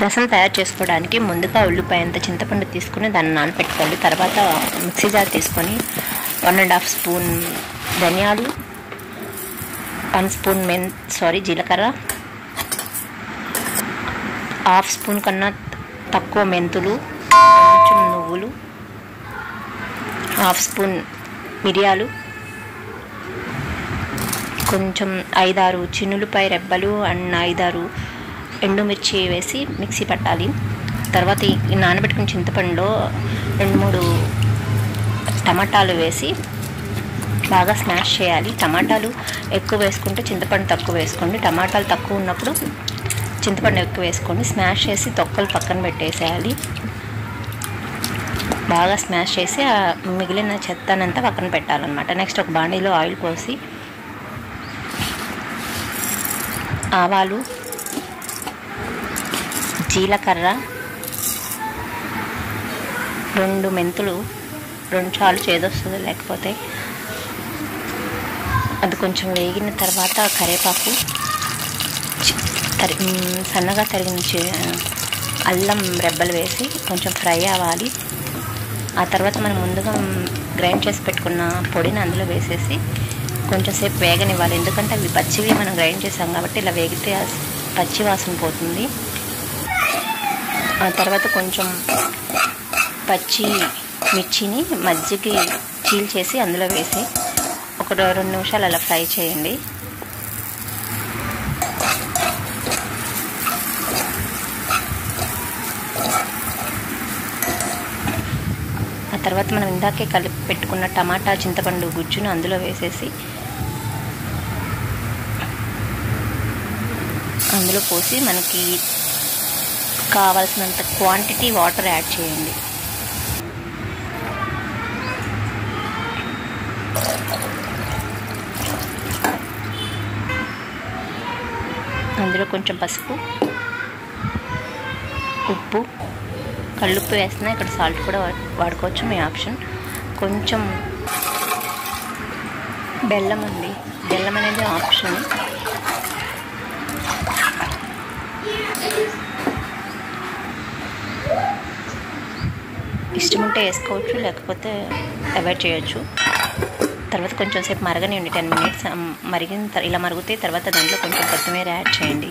రసం తయారు చేసుకోవడానికి ముందుగా ఉల్లిపాయ అంత చింతపండు తీసుకుని దాన్ని నానపెట్టుకోవాలి తర్వాత మిక్సీ జార్ తీసుకొని వన్ అండ్ హాఫ్ స్పూన్ ధనియాలు వన్ స్పూన్ మెన్ సారీ జీలకర్ర హాఫ్ స్పూన్ కన్నా తక్కువ మెంతులు కొంచెం నువ్వులు హాఫ్ స్పూన్ మిరియాలు కొంచెం ఐదారు చిన్నులపై రెబ్బలు అండ్ ఐదారు ఎండుమిర్చి వేసి మిక్సీ పట్టాలి తర్వాత ఈ నానబెట్టుకున్న చింతపండులో రెండు మూడు టమాటాలు వేసి బాగా స్మాష్ చేయాలి టమాటాలు ఎక్కువ వేసుకుంటే చింతపండు తక్కువ వేసుకోండి టమాటాలు తక్కువ ఉన్నప్పుడు చింతపండు ఎక్కువ వేసుకోండి స్మాష్ చేసి తొక్కలు పక్కన పెట్టేసేయాలి బాగా స్మాష్ చేసి ఆ మిగిలిన చెత్తనంతా పక్కన పెట్టాలన్నమాట నెక్స్ట్ ఒక బాండీలో ఆయిల్ పోసి ఆవాలు జీలకర్ర రెండు మెంతులు రెండు చాలు చేదొస్తుంది లేకపోతే అది కొంచెం వేగిన తర్వాత కరివేపాకు చి- తరి మ్, సన్నగా తరిగిన చి- అల్లం రెబ్బలు వేసి కొంచెం ఫ్రై అవ్వాలి ఆ తర్వాత మనం ముందుగా గ్రైండ్ చేసి పెట్టుకున్న పొడిని అందులో వేసేసి కొంచెం సేపు వేగనివ్వాలి ఎందుకంటే అవి పచ్చివి మనం గ్రైండ్ చేసాం కాబట్టి ఇలా వేగితే ఆ పచ్చి వాసన పోతుంది ఆ తర్వాత కొంచెం పచ్చి మిర్చిని మజ్జిగి చీల్ చేసి అందులో వేసి ఒక రె- రెండు నిమిషాలు అలా ఫ్రై చేయండి ఆ తర్వాత మనం ఇందాకే కలిపి పెట్టుకున్న టమాటా చింతపండు గుజ్జును అందులో వేసేసి అందులో పోసి మనకి కావాల్సినంత క్వాంటిటీ వాటర్ యాడ్ చేయండి అందులో కొంచెం పసుపు ఉప్పు కళ్ళుప్పు వేస్తున్నా ఇక్కడ సాల్ట్ కూడా వా- వాడుకోవచ్చు మీ ఆప్షన్ కొంచెం బెల్లం ఉంది బెల్లం అనేది ఆప్షన్ ఇష్టం ఉంటే వేసుకోవచ్చు లేకపోతే అవాయిడ్ చేయొచ్చు తర్వాత కొంచెం సేపు మరగనివ్వండి టెన్ మినిట్స్ మరిగిన తర్- ఇలా మరుగుతే తర్వాత దాంట్లో కొంచెం కొత్తిమీర యాడ్ చేయండి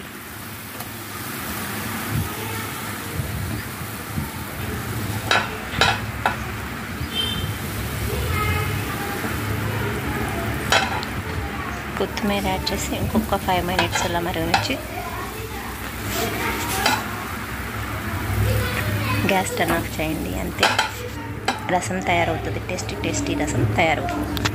కొత్తిమీర యాడ్ చేసి ఇంకొక ఫైవ్ మినిట్స్ అలా మరగనిచ్చి గ్యాస్ టర్న్ ఆఫ్ చేయండి అంతే రసం తయారవుతుంది టేస్టీ టేస్టీ రసం తయారవుతుంది